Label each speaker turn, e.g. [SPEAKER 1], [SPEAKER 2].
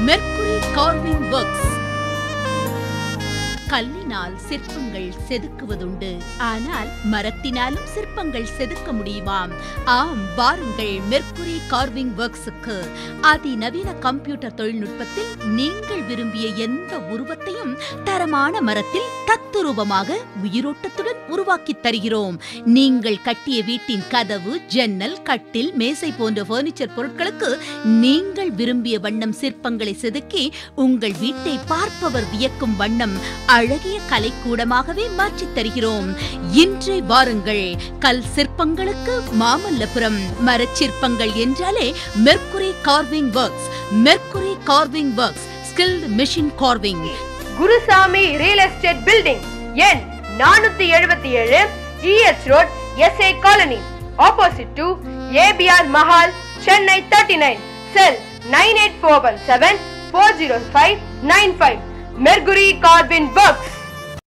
[SPEAKER 1] mercury carving works கல்லினால் சிற்பங்கள் செதுக்குவதுண்டு ஆனால் மரத்தினாலும் சிற்பங்கள் செதுக்க முடியுமாம் ஆம் வாருங்கள் மெர்க்குரி கார்விங் ஒர்க்ஸுக்கு அதிநவீன கம்ப்யூட்டர் தொழில்நுட்பத்தில் நீங்கள் விரும்பிய எந்த உருவத்தையும் தரமான மரத்தில் தத்துரூபமாக உயிரோட்டத்துடன் உருவாக்கித் தருகிறோம் நீங்கள் கட்டிய வீட்டின் கதவு ஜன்னல் கட்டில் மேசை போன்ற பர்னிச்சர் பொருட்களுக்கு நீங்கள் விரும்பிய வண்ணம் சிற்பங்களை செதுக்கி உங்கள் வீட்டை பார்ப்பவர் வியக்கும் வண்ணம் அழகிய கலைக்கூடமாகவே மாற்றித் தருகிறோம் இன்றே வாருங்கள் கல் சிற்பங்களுக்கு மாமல்லபுரம் மரச்சிற்பங்கள் என்றாலே mercury carving works mercury carving works skilled machine carving
[SPEAKER 2] Gurusamy real estate building எண் நானூத்தி எழுபத்தி ஏழு ES road SA colony opposite to ABR Mahal Chennai thirty nine cell nine eight four one seven four zero five nine five mercury carving works